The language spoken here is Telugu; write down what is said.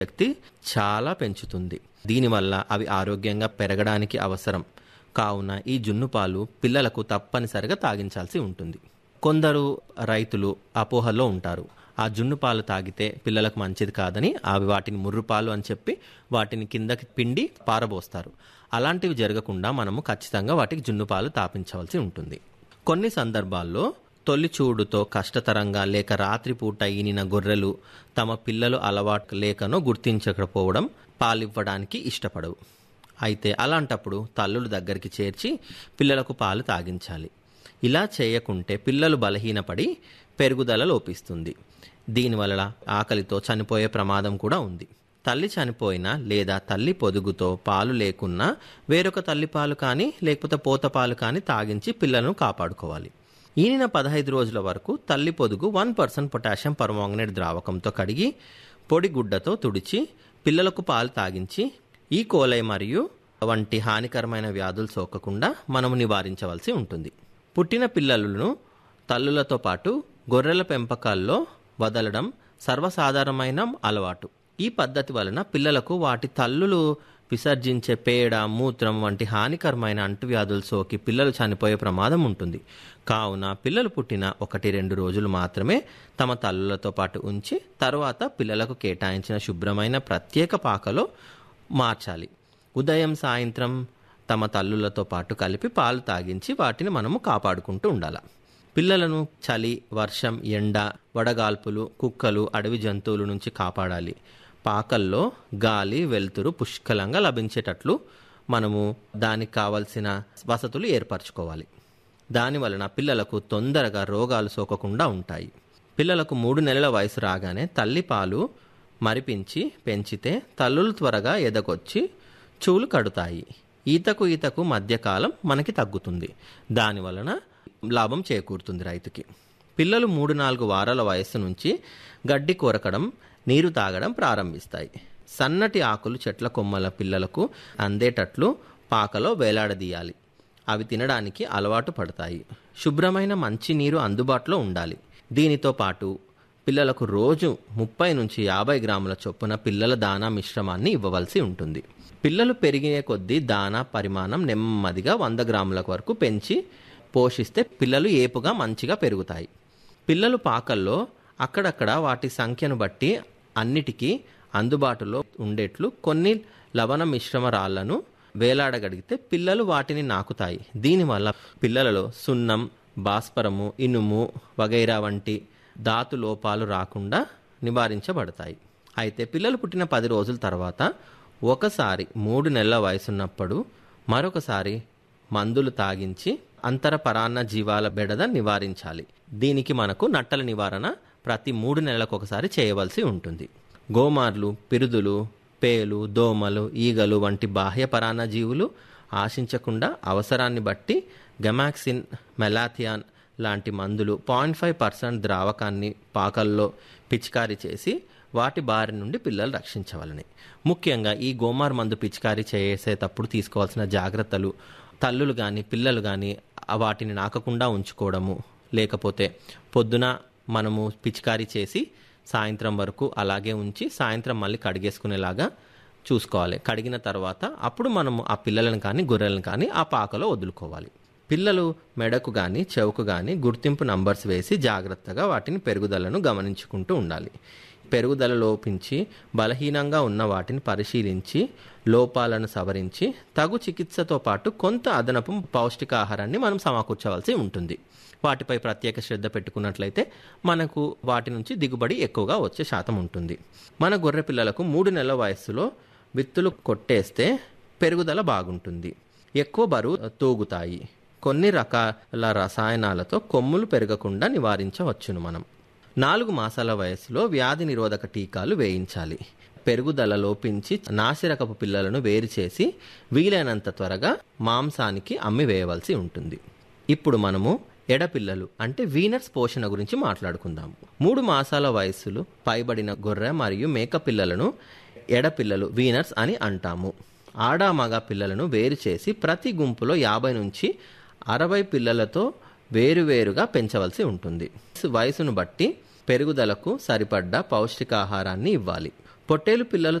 శక్తి చాలా పెంచుతుంది దీనివల్ల అవి ఆరోగ్యంగా పెరగడానికి అవసరం కావున ఈ జున్ను పాలు పిల్లలకు తప్పనిసరిగా తాగించాల్సి ఉంటుంది కొందరు రైతులు అపోహలో ఉంటారు ఆ జున్ను పాలు తాగితే పిల్లలకు మంచిది కాదని అవి వాటిని ముర్రు పాలు అని చెప్పి వాటిని కిందకి పిండి పారబోస్తారు అలాంటివి జరగకుండా మనము ఖచ్చితంగా వాటికి జున్ను పాలు తాపించవలసి ఉంటుంది కొన్ని సందర్భాల్లో తొలి చూడుతో కష్టతరంగా లేక రాత్రిపూట ఈనిన గొర్రెలు తమ పిల్లలు అలవాటు లేకనో గుర్తించకపోవడం పాలివ్వడానికి ఇష్టపడవు అయితే అలాంటప్పుడు తల్లుల దగ్గరికి చేర్చి పిల్లలకు పాలు తాగించాలి ఇలా చేయకుంటే పిల్లలు బలహీనపడి పెరుగుదల లోపిస్తుంది దీనివల్ల ఆకలితో చనిపోయే ప్రమాదం కూడా ఉంది తల్లి చనిపోయినా లేదా తల్లి పొదుగుతో పాలు లేకున్నా వేరొక తల్లి పాలు కానీ లేకపోతే పోత పాలు కానీ తాగించి పిల్లలను కాపాడుకోవాలి ఈనిన పదహైదు రోజుల వరకు తల్లి పొదుగు వన్ పర్సెంట్ పొటాషియం పర్మాంగనేట్ ద్రావకంతో కడిగి పొడి గుడ్డతో తుడిచి పిల్లలకు పాలు తాగించి ఈ కోలై మరియు వంటి హానికరమైన వ్యాధులు సోకకుండా మనము నివారించవలసి ఉంటుంది పుట్టిన పిల్లలను తల్లులతో పాటు గొర్రెల పెంపకాల్లో వదలడం సర్వసాధారణమైన అలవాటు ఈ పద్ధతి వలన పిల్లలకు వాటి తల్లులు విసర్జించే పేడ మూత్రం వంటి హానికరమైన అంటువ్యాధులు సోకి పిల్లలు చనిపోయే ప్రమాదం ఉంటుంది కావున పిల్లలు పుట్టిన ఒకటి రెండు రోజులు మాత్రమే తమ తల్లులతో పాటు ఉంచి తర్వాత పిల్లలకు కేటాయించిన శుభ్రమైన ప్రత్యేక పాకలో మార్చాలి ఉదయం సాయంత్రం తమ తల్లులతో పాటు కలిపి పాలు తాగించి వాటిని మనము కాపాడుకుంటూ ఉండాలి పిల్లలను చలి వర్షం ఎండ వడగాల్పులు కుక్కలు అడవి జంతువుల నుంచి కాపాడాలి పాకల్లో గాలి వెలుతురు పుష్కలంగా లభించేటట్లు మనము దానికి కావలసిన వసతులు ఏర్పరచుకోవాలి దాని వలన పిల్లలకు తొందరగా రోగాలు సోకకుండా ఉంటాయి పిల్లలకు మూడు నెలల వయసు రాగానే తల్లి పాలు మరిపించి పెంచితే తల్లులు త్వరగా ఎదగొచ్చి చూలు కడుతాయి ఈతకు ఈతకు మధ్యకాలం మనకి తగ్గుతుంది దాని వలన లాభం చేకూరుతుంది రైతుకి పిల్లలు మూడు నాలుగు వారాల వయస్సు నుంచి గడ్డి కొరకడం నీరు తాగడం ప్రారంభిస్తాయి సన్నటి ఆకులు చెట్ల కొమ్మల పిల్లలకు అందేటట్లు పాకలో వేలాడదీయాలి అవి తినడానికి అలవాటు పడతాయి శుభ్రమైన మంచి నీరు అందుబాటులో ఉండాలి దీనితో పాటు పిల్లలకు రోజు ముప్పై నుంచి యాభై గ్రాముల చొప్పున పిల్లల దానా మిశ్రమాన్ని ఇవ్వవలసి ఉంటుంది పిల్లలు పెరిగే కొద్దీ దానా పరిమాణం నెమ్మదిగా వంద గ్రాముల వరకు పెంచి పోషిస్తే పిల్లలు ఏపుగా మంచిగా పెరుగుతాయి పిల్లలు పాకల్లో అక్కడక్కడ వాటి సంఖ్యను బట్టి అన్నిటికీ అందుబాటులో ఉండేట్లు కొన్ని లవణ మిశ్రమ రాళ్లను వేలాడగడిగితే పిల్లలు వాటిని నాకుతాయి దీనివల్ల పిల్లలలో సున్నం భాస్పరము ఇనుము వగైరా వంటి ధాతు లోపాలు రాకుండా నివారించబడతాయి అయితే పిల్లలు పుట్టిన పది రోజుల తర్వాత ఒకసారి మూడు నెలల వయసున్నప్పుడు మరొకసారి మందులు తాగించి అంతర పరాన్న జీవాల బెడద నివారించాలి దీనికి మనకు నట్టల నివారణ ప్రతి మూడు నెలలకు ఒకసారి చేయవలసి ఉంటుంది గోమార్లు పిరుదులు పేలు దోమలు ఈగలు వంటి బాహ్య పరాన్న జీవులు ఆశించకుండా అవసరాన్ని బట్టి గమాక్సిన్ మెలాథియాన్ లాంటి మందులు పాయింట్ ఫైవ్ పర్సెంట్ ద్రావకాన్ని పాకల్లో పిచికారీ చేసి వాటి బారి నుండి పిల్లలు రక్షించవలని ముఖ్యంగా ఈ గోమార్ మందు పిచికారీ చేసేటప్పుడు తీసుకోవాల్సిన జాగ్రత్తలు తల్లులు కానీ పిల్లలు కానీ వాటిని నాకకుండా ఉంచుకోవడము లేకపోతే పొద్దున మనము పిచికారీ చేసి సాయంత్రం వరకు అలాగే ఉంచి సాయంత్రం మళ్ళీ కడిగేసుకునేలాగా చూసుకోవాలి కడిగిన తర్వాత అప్పుడు మనము ఆ పిల్లలను కానీ గొర్రెలను కానీ ఆ పాకలో వదులుకోవాలి పిల్లలు మెడకు కానీ చెవుకు కానీ గుర్తింపు నంబర్స్ వేసి జాగ్రత్తగా వాటిని పెరుగుదలను గమనించుకుంటూ ఉండాలి పెరుగుదల లోపించి బలహీనంగా ఉన్న వాటిని పరిశీలించి లోపాలను సవరించి తగు చికిత్సతో పాటు కొంత అదనపు పౌష్టికాహారాన్ని మనం సమకూర్చవలసి ఉంటుంది వాటిపై ప్రత్యేక శ్రద్ధ పెట్టుకున్నట్లయితే మనకు వాటి నుంచి దిగుబడి ఎక్కువగా వచ్చే శాతం ఉంటుంది మన గొర్రె పిల్లలకు మూడు నెలల వయస్సులో విత్తులు కొట్టేస్తే పెరుగుదల బాగుంటుంది ఎక్కువ బరువు తూగుతాయి కొన్ని రకాల రసాయనాలతో కొమ్ములు పెరగకుండా నివారించవచ్చును మనం నాలుగు మాసాల వయసులో వ్యాధి నిరోధక టీకాలు వేయించాలి పెరుగుదల లోపించి నాసిరకపు పిల్లలను వేరు చేసి వీలైనంత త్వరగా మాంసానికి అమ్మి వేయవలసి ఉంటుంది ఇప్పుడు మనము ఎడపిల్లలు అంటే వీనర్స్ పోషణ గురించి మాట్లాడుకుందాము మూడు మాసాల వయస్సులు పైబడిన గొర్రె మరియు మేక పిల్లలను ఎడపిల్లలు వీనర్స్ అని అంటాము ఆడ మగ పిల్లలను వేరు చేసి ప్రతి గుంపులో యాభై నుంచి అరవై పిల్లలతో వేరువేరుగా పెంచవలసి ఉంటుంది వయసును బట్టి పెరుగుదలకు సరిపడ్డ పౌష్టికాహారాన్ని ఇవ్వాలి పొట్టేలు పిల్లలు